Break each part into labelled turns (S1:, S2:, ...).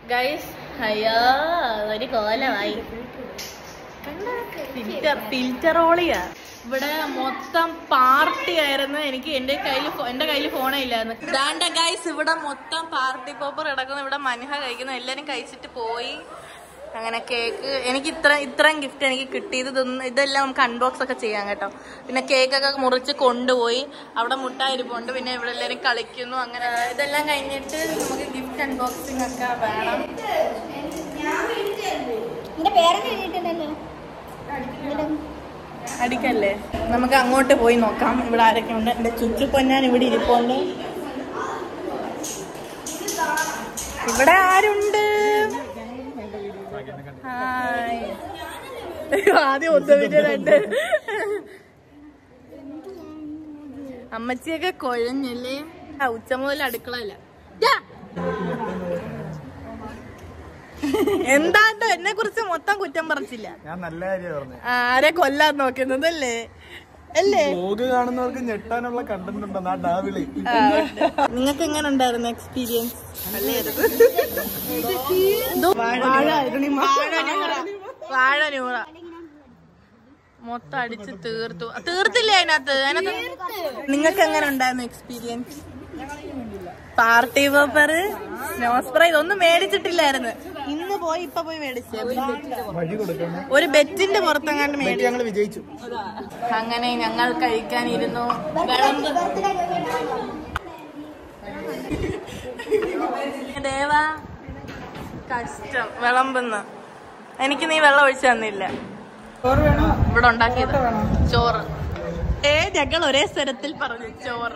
S1: Guys അയ്യോ ഒരു കോലമായി filter ഫിൽറ്ററോളിയാ ഇവിടെ മൊത്തം പാർട്ടി ആയിരുന്നു എനിക്ക് എന്റെ കയ്യിൽ എന്റെ കയ്യിൽ ഫോണേ ഇല്ലായിരുന്നു ദാണ്ട ഗൈസ് ഇവിടെ മൊത്തം പാർട്ടി പോപ്പർ കിടക്കുന്നു ഇവിടെ മനുഹ കഴിക്കുന്നു എല്ലാരും കഴിച്ചിട്ട് പോയി അങ്ങനെ കേക്ക് എനിക്ക് ഇത്ര ഇത്രയും ഗിഫ്റ്റ് എനിക്ക് കിട്ടിയത് ഇതൊന്നും ഇതെല്ലാം നമുക്ക് അൺബോക്സ് ഒക്കെ ചെയ്യാം കേട്ടോ പിന്നെ കേക്കൊക്കെ മുറിച്ച് കൊണ്ടുപോയി അവിടെ മുട്ടായി ഇരിപ്പുണ്ട് പിന്നെ ഇവിടെ എല്ലാവരും കളിക്കുന്നു അങ്ങനെ ഇതെല്ലാം കഴിഞ്ഞിട്ട് നമുക്ക് ഗിഫ്റ്റ് അൺബോക്സിംഗ് ഒക്കെ വേണം
S2: എന്റെ പേരൊക്കെ എഴുതിയിട്ടുണ്ടല്ലോ
S1: അടിക്കല്ലേ നമുക്ക് അങ്ങോട്ട് പോയി നോക്കാം ഇവിടെ ആരൊക്കെ ഉണ്ട് എന്റെ ചുറ്റു പൊന്നാൻ ഇവിടെ ഇരിപ്പുണ്ട് ഇവിടെ ആരുണ്ട് ഹായ് ആദ്യം ഒത്തുവിന്റെ രണ്ട് അമ്മച്ചിയൊക്കെ കൊഴഞ്ഞല്ലേ ആ ഉച്ച മുതൽ അടുക്കളയില്ല എന്താട്ടോ എന്നെ കുറിച്ച് മൊത്തം കുറ്റം പറിച്ചില്ല
S3: ഞാൻ നല്ല കാര്യം പറഞ്ഞു
S1: ആരെ കൊല്ലാൻ നോക്കുന്നത് അല്ലേ അല്ലേ
S3: വ്ലോഗ് കാണുന്നവർക്ക് ഞെട്ടാനുള്ള കണ്ടന്റ് ഉണ്ടെന്ന് ആ ഡാവിളി
S1: നിങ്ങൾക്ക് എങ്ങനെ ഉണ്ടായിരുന്നു എക്സ്പീരിയൻസ് വാഴ നൂറ മൊത്തം അടിച്ച് തീർത്തു തീർത്തില്ലേ അതിനകത്ത് അതിനകത്ത് നിങ്ങൾക്ക് എങ്ങനെ ഉണ്ടായിരുന്നു experience party paper snow spray ഇതൊന്നും മേടിച്ചിട്ടില്ലായിരുന്നു ഇന്ന് പോയി ഇപ്പൊ പോയി മേടിച്ചേ
S3: വഴി കൊടുക്കണം
S1: ഒരു ബെറ്റിന്റെ പുറത്തെങ്ങാണ്ട് മേടിച്ചു
S3: ഞങ്ങൾ വിജയിച്ചു
S1: അങ്ങനെ ഞങ്ങൾ കഴിക്കാനിരുന്നു വിളമ്പ് ദേവ കഷ്ടം വിളമ്പുന്ന് എനിക്ക് നീ വെള്ളം ഒഴിച്ചു തന്നില്ല ഇവിടെ ഉണ്ടാക്കിയത് ചോറ് ഏ ഞങ്ങൾ ഒരേ സ്വരത്തിൽ പറഞ്ഞു ചോറ്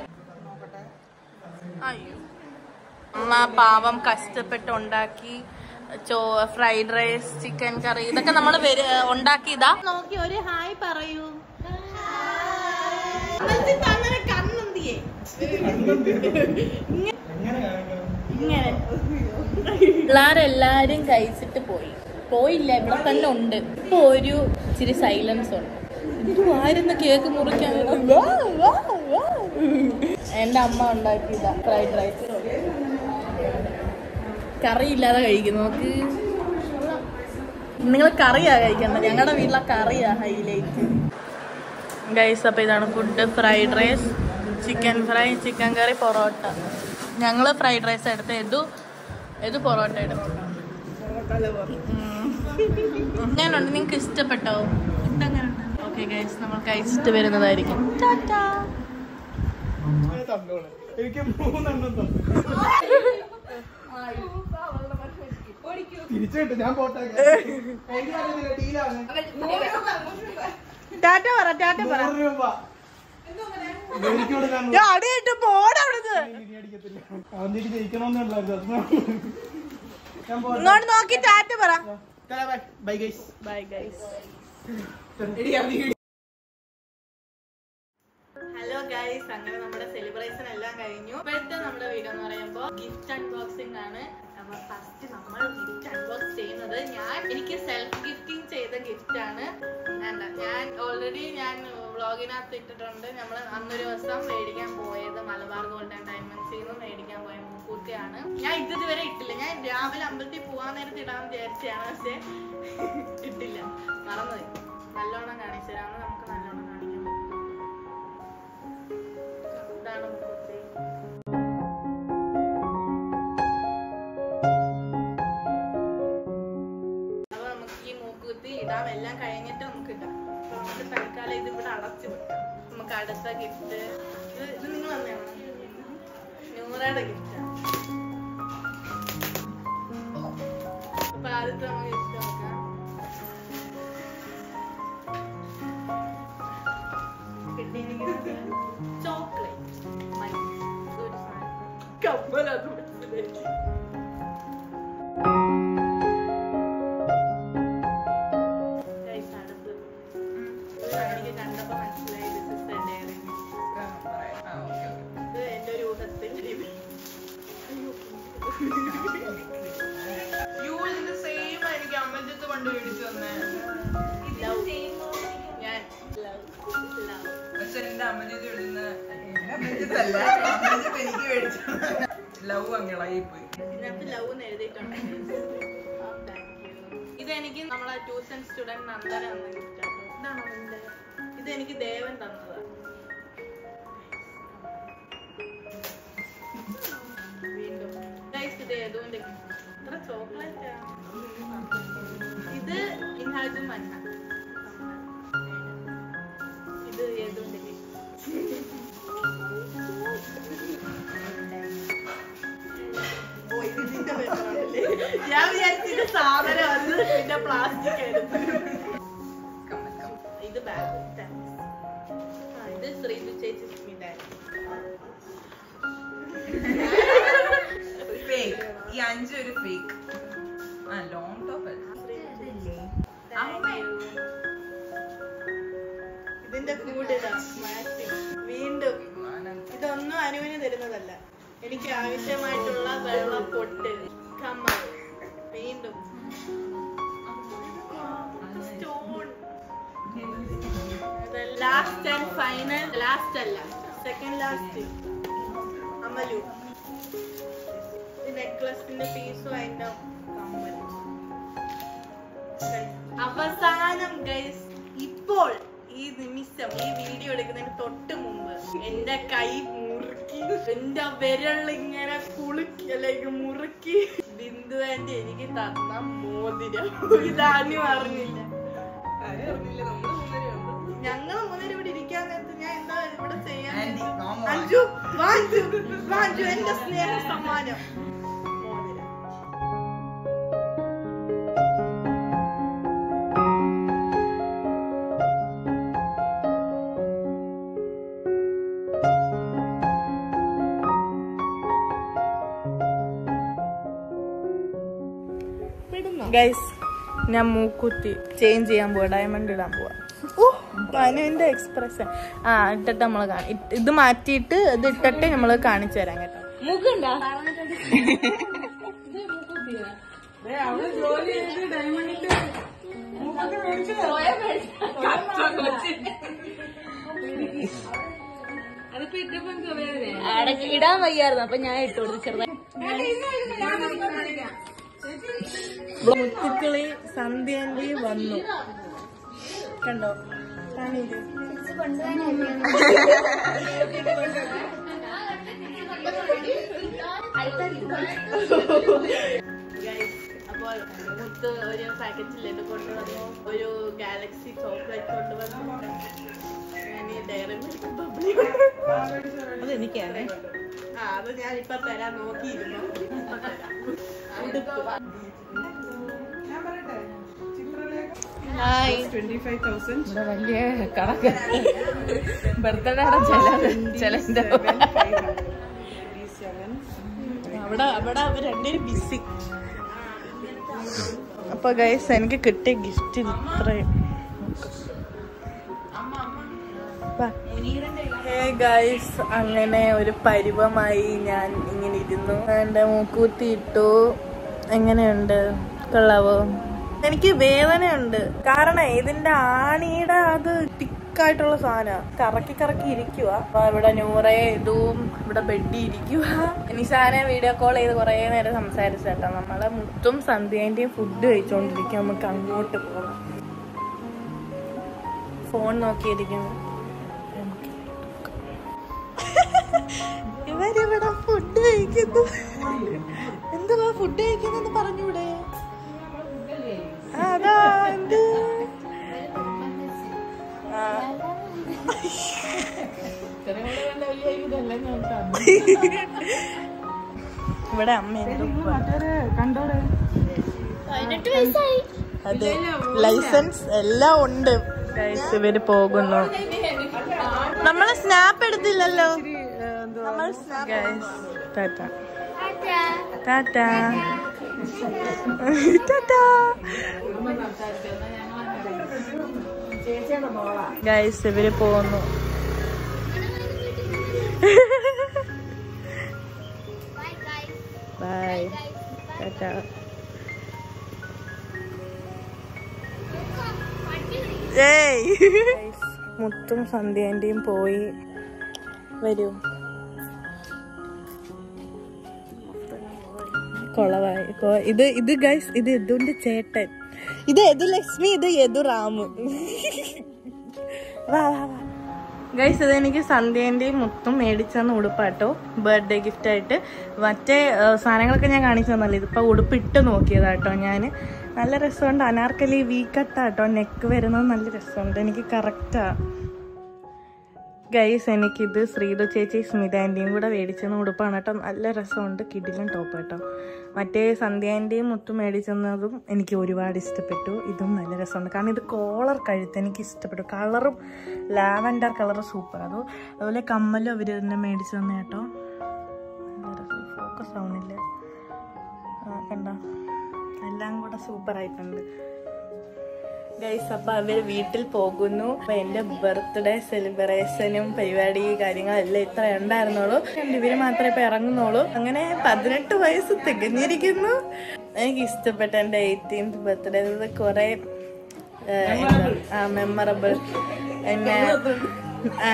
S1: അയ്യോ അമ്മ പാവം കഷ്ടപ്പെട്ട് ഉണ്ടാക്കി ചോ ഫ്രൈഡ് റൈസ് ചിക്കൻ കറി ഇതൊക്കെ നമ്മൾ ഉണ്ടാക്കിയതാ നോക്കി ഒരു ഹായ് പറയൂ അങ്ങനെ കണ്ണെന്തിയേ ഇങ്ങനെ പിള്ളേരെല്ലാരും കഴിച്ചിട്ട് പോയി പോയില്ല ഇവിടെ തന്നെ ഉണ്ട് ഇപ്പൊ ഒരു ഇച്ചിരി സൈലൻസ് ഉണ്ട് ഇതുമായിരുന്നു കേക്ക് മുറിക്കാൻ വാ, വാ, വാ. എന്റെ അമ്മ ഉണ്ടാക്കിയതാ ഫ്രൈഡ് റൈസ് കറി ഇല്ലാതെ കഴിക്കും നോക്ക് നിങ്ങൾ കറിയാ കഴിക്കണ്ട ഞങ്ങളുടെ വീട്ടിലെ കറിയാ ഹൈലൈറ്റ് ഗൈസ് അപ്പോൾ ഇതാണ് food fried rice chicken fry chicken curry parotta ഞങ്ങൾ ഫ്രൈഡ് റൈസ് എടുത്ത് എതു എതു പൊറോട്ട എടുത്തു എങ്ങനെയുണ്ട് നിങ്ങൾക്ക് ഇഷ്ടപ്പെട്ടോ ഫുഡ് എങ്ങനെയുണ്ട് ഓക്കെ ഗൈസ് നമ്മൾ കഴിച്ചിട്ട് വരുന്നതായിരിക്കും ടാറ്റാ
S3: എനിക്ക് മൂന്നെണ്ണം തന്നു തിരിച്ചിട്ട് ഞാൻ പോട്ടെ എനിക്കറിയത്തില്ല ഡീലാണ്
S1: ടാറ്റ പറ ടാറ്റ പറ
S3: നൂറ് രൂപ എനിക്ക് കൊടുക്കാൻ
S1: ഞാൻ അടിയിട്ട് പോടവിടുന്ന്
S3: എനിക്ക് അടിക്കത്തില്ല അവന്റേക്ക് ജയിക്കണമെന്നുണ്ടായിരുന്നു ഞാൻ പോട്ടെ
S1: ഇങ്ങോട്ട് നോക്കി ടാറ്റ പറ
S3: bye guys
S1: bye guys hello guys അങ്ങനെ നമ്മുടെ സെലിബ്രേഷൻ എല്ലാം കഴിഞ്ഞു ഇപ്പോഴത്തെ നമ്മുടെ വീഡിയോ എന്ന് പറയുമ്പോൾ ഗിഫ്റ്റ് അൺബോക്സിംഗ് ആണ് അപ്പൊ ഫസ്റ്റ് നമ്മൾ ഗിഫ്റ്റ് അൺബോക്സ് ചെയ്യുന്നത് ഞാൻ എനിക്ക് സെൽഫ് ഗിഫ്റ്റിംഗ് ചെയ്ത ഗിഫ്റ്റ് ആണ് വേണ്ട ഞാൻ ഓൾറെഡി ഞാൻ വ്ളോഗിനകത്ത് ഇട്ടിട്ടുണ്ട് നമ്മൾ അന്നൊരു ദിവസം മേടിക്കാൻ പോയത് മലബാർ ഗോൾഡ് ആൻഡ് ഡയമണ്ട്സിൽ നിന്ന് മേടിക്കാൻ പോയ മുക്കൂത്തിയാണ് ഞാൻ ഇത് ഇതുവരെ ഇട്ടില്ല ഞാൻ രാവിലെ അമ്പലത്തിൽ പോകാൻ നേരത്ത് ഇടാന്ന് വിചാരിച്ചാണ് പക്ഷെ ഇട്ടില്ല മറന്നുപോയി നല്ലോണം കാണിച്ചു തരാമെന്ന് നമുക്ക് നല്ലോണം കാണിക്കാം ഇതാണ് മുക്കൂത്തി അപ്പൊ നമുക്ക് ഈ മൂക്കുത്തി ഇടാം എല്ലാം കഴിഞ്ഞിട്ട് നമുക്ക് ഇടാം അപ്പൊ നമുക്ക് തൽക്കാലം ഇത് ഇവിടെ അടച്ചു വെക്കാം നമുക്ക് അടുത്ത ഗിഫ്റ്റ് ഇത് ഇത് നിങ്ങൾ തന്നെയാണ് ന്യൂറയുടെ ഗിഫ്റ്റ് അപ്പൊ ആദ്യത്തെ നമുക്ക് ഗിഫ്റ്റ് നോക്കാം കിട്ടിയിരിക്കുന്നത് ചോക്ലേറ്റ് ഒരു സാധനം കമ്മലത് മനസ്സിലായി Guys, അടുത്തത്. ഇത് എനിക്ക് കണ്ടപ്പോ മനസ്സിലായി this is a dairy milk. ഇത് എന്റെ ഒരു ഊഹത്തിൽ
S4: യു ഇതിന്റെ സെയിം എനിക്ക് അമ്മച്ചത്ത് പണ്ട് മേടിച്ചു തന്നെ
S1: ഞാൻ love, love.
S4: പക്ഷെ എന്റെ അമ്മച്ചത്ത് എഴുതുന്ന അമ്മച്ചത്തല്ല അമ്മച്ചത്ത് എനിക്ക് മേടിച്ചു ലവ് അങ്ങിളായി പോയി
S1: ഇതിനകത്ത് ലവ് എന്ന് എഴുതിയിട്ടുണ്ട് ആ, thank you. ഇത് എനിക്ക് നമ്മളെ ട്യൂഷൻ സ്റ്റുഡന്റ് നന്ദന തന്ന ഗിഫ്റ്റ് ആണ് ഇതാണോ നിന്റെ ഇത് എനിക്ക് ദേവൻ തന്നതാണ് വീണ്ടും Guys, ഇത് ഏതുവിന്റെ gift? ഇത്ര ചോക്ലേറ്റ് ഇത് ഇൻഹാജും മന്ന ഇത് ഏതുവിന്റെ gift? ഓ, ഇത് ഇതിന്റെ paper ആണല്ലേ? ഞാൻ വിചാരിച്ചിട്ട് സാധനം അത് പിന്നെ പ്ലാസ്റ്റിക് എടുത്തു ഇത് ബാഗ് ആ ഇത് ശ്രീജു ചേച്ചി സ്മിതായി
S4: ഫേക്ക് ഈ അഞ്ച് ഒരു ഫേക്ക് ആ ലോങ് ടോപ്പ്
S1: ഇതിന്റെ കൂടെ ഇതാ മാച്ചിങ് വീണ്ടും ഇതൊന്നും അനുവിന് തരുന്നതല്ല എനിക്ക് ആവശ്യമായിട്ടുള്ള വെള്ളപ്പൊട്ട് കമ്മൽ വീണ്ടും stone last and final last അല്ല സെക്കൻഡ് ലാസ്റ്റ് അമലു ഈ നെക്ലസിന്റെ പീസും അതിന്റെ കമ്മലും അവസാനം ഗൈസ് ഇപ്പോൾ ഈ നിമിഷം ഈ വീഡിയോ എടുക്കുന്നതിന് തൊട്ട് മുമ്പ് എന്റെ കൈ മുറുക്കി എന്റെ വിരൽ ഇങ്ങനെ കുളുക്കി അല്ലെങ്കിൽ മുറുക്കി ബിന്ദു ആന്റി എനിക്ക് തന്ന മോതിരം ഇതാരും അറിഞ്ഞില്ല ഞങ്ങൾ മൂന്നേരം ഇവിടെ ഇരിക്കാൻ നേരത്ത് ഞാൻ എന്താ ഇവിടെ ചെയ്യാൻ
S4: ആന്റി,
S1: നേരത്ത്?
S4: മാമ
S1: അഞ്ജു വാഞ്ചു വാഞ്ചു എന്റെ സ്നേഹ സമ്മാനം മോതിരം ഗൈസ് ഞാൻ മൂക്കുത്തി ചേഞ്ച് ചെയ്യാൻ പോവാ ഡയമണ്ട് ഇടാൻ പോവാ ഓ അനുവിന്റെ എക്സ്പ്രഷൻ ആ ഇട്ടിട്ട് നമ്മള് കാണി ഇത് ഇത് മാറ്റിയിട്ട് ഇത് ഇട്ടിട്ട് നമ്മള് കാണിച്ചു തരാം കേട്ടോ മുഖണ്ടാ ഇടാൻ വയ്യായിരുന്നു അപ്പൊ ഞാൻ ഇട്ടു കൊടുത്തു ചെറുതായി മുത്തുക്കളി സന്ധ്യാന്റി വന്നു കണ്ടോ കാണില്ലേ അപ്പോൾ മുത്ത് ഒരു പാക്കറ്റിലേക്ക് കൊണ്ടുവന്നു ഒരു ഗാലക്സി ചോക്ലേറ്റ് കൊണ്ടുവന്നു ഞാൻ ഈ ഡയറി മിൽക്ക് ബബ്ലി
S4: അതെനിക്കാണ്
S1: ആ അത് ഞാൻ ഇപ്പൊ തരാൻ നോക്കിയിരുന്നു ഇപ്പൊ തരാം. ഉടുപ്പ്. ഹായ്
S4: ഇവിടെ വലിയ കണക്ക് ബർത്ത്ഡേയുടെ ചില ചിലന്റെ
S1: അവിടെ അവിടെ അവർ രണ്ടുപേരും ബിസി അപ്പൊ ഗൈസ് എനിക്ക് കിട്ടിയ ഗിഫ്റ്റ് ഇത്രയും ഹേ ഗൈസ് അങ്ങനെ ഒരു പരുവമായി ഞാൻ ഇങ്ങനെ ഇരുന്നു എന്റെ മൂക്കൂത്തി ഇട്ടു എങ്ങനെയുണ്ട് കൊള്ളാവോ എനിക്ക് വേദനയുണ്ട് കാരണം ഇതിന്റെ ആണിയുടെ അത് തിക്കായിട്ടുള്ള സാധനം കറക്കി കറക്കി ഇരിക്കുക അപ്പൊ ഇവിടെ നൂറെ ഇതും ഇവിടെ ബെഡി ഇരിക്കുക നിശാനെ വീഡിയോ കോൾ ചെയ്ത് കുറേ നേരം സംസാരിച്ചേട്ടാ നമ്മളെ മുത്തും സന്ധ്യേന്റെയും ഫുഡ് കഴിച്ചോണ്ടിരിക്കും നമുക്ക് അങ്ങോട്ട് പോകാം ഫോൺ നോക്കിയിരിക്കുന്നു ഇവരിവിടെ ഫുഡ് കഴിക്കുന്നു എന്തുവാ ഫുഡ് കഴിക്കുന്നെന്ന് പറഞ്ഞൂടെ ആ, അതാ എന്ത് ആ. ഇവിടെ അമ്മ എന്തോ
S2: പതിനെട്ട് വയസ്സായി
S1: അതെ ലൈസൻസ് എല്ലാം ഉണ്ട് Guys, ഇവര് പോകുന്നു നമ്മള് സ്നാപ്പ് എടുത്തില്ലല്ലോ നമ്മൾ സ്നാപ്പ് ടാറ്റ ടാറ്റ ടാറ്റ ഗൈസ് ഇവര് പോകുന്നു
S2: ബൈ ഗൈസ്
S1: ബൈ
S2: ഗൈസ്
S1: ടാറ്റ ഏയ് മുത്തും സന്ധ്യേന്റെയും പോയി വരൂ കുളവായി ഇപ്പൊ ഇത് ഇത് ഗൈസ് ഇത് യദുവിന്റെ ചേട്ടൻ ഇത് യദു ലക്ഷ്മി ഇത് യദു റാമു വാ വാ വാ ഗൈസ് ഇത് എനിക്ക് സന്ധ്യേന്റെയും മുത്തും മേടിച്ചെന്ന് ഉടുപ്പാട്ടോ ബർത്ത്ഡേ ഗിഫ്റ്റ് ആയിട്ട് മറ്റേ ആ, സാധനങ്ങളൊക്കെ ഞാൻ കാണിച്ചു തന്നല്ലോ ഇതിപ്പോ ഉടുപ്പിട്ട് നോക്കിയതാട്ടോ ഞാൻ നല്ല രസമുണ്ട് അനാർക്കലി വീക്കട്ടാട്ടോ നെക്ക് വരുന്നത് നല്ല രസമുണ്ട് എനിക്ക് കറക്റ്റാ ഗൈസ് എനിക്കിത് ശ്രീതു ചേച്ചി സ്മിത ആൻറ്റിയും കൂടെ മേടിച്ചെന്ന ഉടുപ്പാണ് കേട്ടോ നല്ല രസമുണ്ട് കിടിലൻ ടോപ്പ് കേട്ടോ മറ്റേ സന്ധ്യാൻ്റെയും മുത്തും മേടിച്ചെന്നതും എനിക്ക് ഒരുപാട് ഇഷ്ടപ്പെട്ടു ഇതും നല്ല രസമുണ്ട് കാരണം ഇത് കോളർ കഴുത്ത് എനിക്ക് ഇഷ്ടപ്പെട്ടു കളറും ലാവൻഡർ കളർ സൂപ്പർ അതോ അതുപോലെ കമ്മലും അവർ തന്നെ മേടിച്ചു തന്നെ കേട്ടോ നല്ല രസം ഫോക്കസ് ആവുന്നില്ല ആ, കണ്ടോ എല്ലാം കൂടെ സൂപ്പർ ആയിട്ടുണ്ട് ഗൈസ് അപ്പൊ അവര് വീട്ടിൽ പോകുന്നു അപ്പൊ എന്റെ ബർത്ത്ഡേ സെലിബ്രേഷനും പരിപാടി കാര്യങ്ങളെല്ലാം ഇത്ര ഉണ്ടായിരുന്നുള്ളൂ ഇവര് മാത്രമേ ഇപ്പൊ ഇറങ്ങുന്നുള്ളൂ അങ്ങനെ പതിനെട്ട് വയസ്സ് തികഞ്ഞിരിക്കുന്നു എനിക്ക് ഇഷ്ടപ്പെട്ട എന്റെ എയ്റ്റീൻത് ബർത്ത്ഡേ ഇത് കുറെ മെമ്മറബിൾ എന്നെ ആ,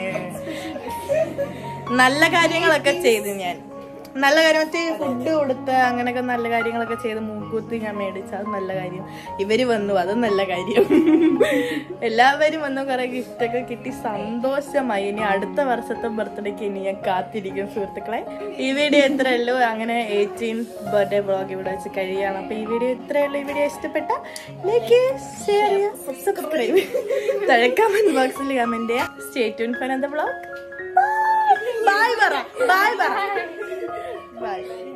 S1: നല്ല കാര്യങ്ങളൊക്കെ ചെയ്തു ഞാൻ നല്ല കാര്യം മറ്റേ ഫുഡ് കൊടുത്ത് അങ്ങനെയൊക്കെ നല്ല കാര്യങ്ങളൊക്കെ ചെയ്ത് മൂക്കുത്തി ഞാൻ മേടിച്ച അത് നല്ല കാര്യം ഇവര് വന്നു അത് നല്ല കാര്യം എല്ലാവരും വന്നു കുറെ ഗിഫ്റ്റ് ഒക്കെ കിട്ടി സന്തോഷമായി ഇനി അടുത്ത വർഷത്തെ ബർത്ത്ഡേക്ക് ഇനി ഞാൻ കാത്തിരിക്കും സുഹൃത്തുക്കളെ ഈ വീഡിയോ ഇത്രയേ ഉള്ളൂ അങ്ങനെ എയ്റ്റീൻ ബർത്ത്ഡേ വ്ളോഗ് ഇവിടെ വെച്ച് കഴിയാണ് അപ്പൊ ഈ വീഡിയോ ഇത്രയേ ഉള്ളൂ ഈ വീഡിയോ ഇഷ്ടപ്പെട്ട ലൈക്ക് ഷെയർ സബ്സ്ക്രൈബ് താഴെ കമന്റ് ബോക്സിൽ കമന്റ് ചെയ്യാം stay tune for the vlog bye പറ ബൈ പറ ബൈ